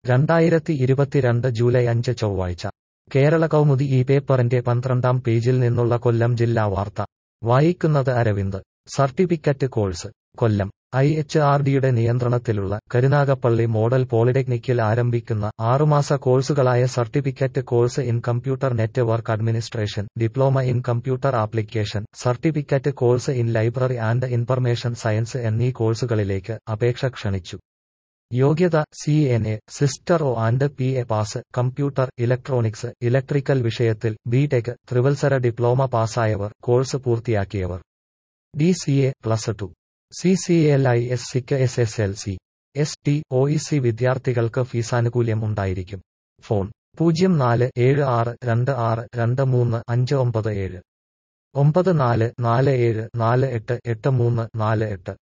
രണ്ടായിരത്തി ഇരുപത്തിരണ്ട് ജൂലൈ അഞ്ച് ചൊവ്വാഴ്ച കേരള കൗമുദി ഈ പേപ്പറിന്റെ പന്ത്രണ്ടാം പേജിൽ നിന്നുള്ള കൊല്ലം ജില്ലാ വാർത്ത വായിക്കുന്നത് Aravind certificate course Kollam I H R ഡിയുടെ നിയന്ത്രണത്തിലുള്ള കരുനാഗപ്പള്ളി മോഡൽ പോളിടെക്നിക്കിൽ ആരംഭിക്കുന്ന ആറുമാസ കോഴ്സുകളായ certificate course in computer network administration diploma in computer application certificate course in library and information science എന്നീ കോഴ്സുകളിലേക്ക് അപേക്ഷ ക്ഷണിച്ചു യോഗ്യത C N A sister O and P A pass computer electronics electrical വിഷയത്തിൽ ബി ടെക് ത്രിവത്സര diploma പാസ്സായവർ course പൂർത്തിയാക്കിയവർ D C A plus two C C L I S സിക്ക് S S L C S T O E C വിദ്യാർത്ഥികൾക്ക് ഫീസാനുകൂല്യം ഉണ്ടായിരിക്കും phone പൂജ്യം നാല് ഏഴ് ആറ് രണ്ട് ആറ് രണ്ട് മൂന്ന് അഞ്ച് ഒമ്പത് ഏഴ് ഒമ്പത് നാല് നാല് ഏഴ് നാല് എട്ട് എട്ട് മൂന്ന് നാല് എട്ട്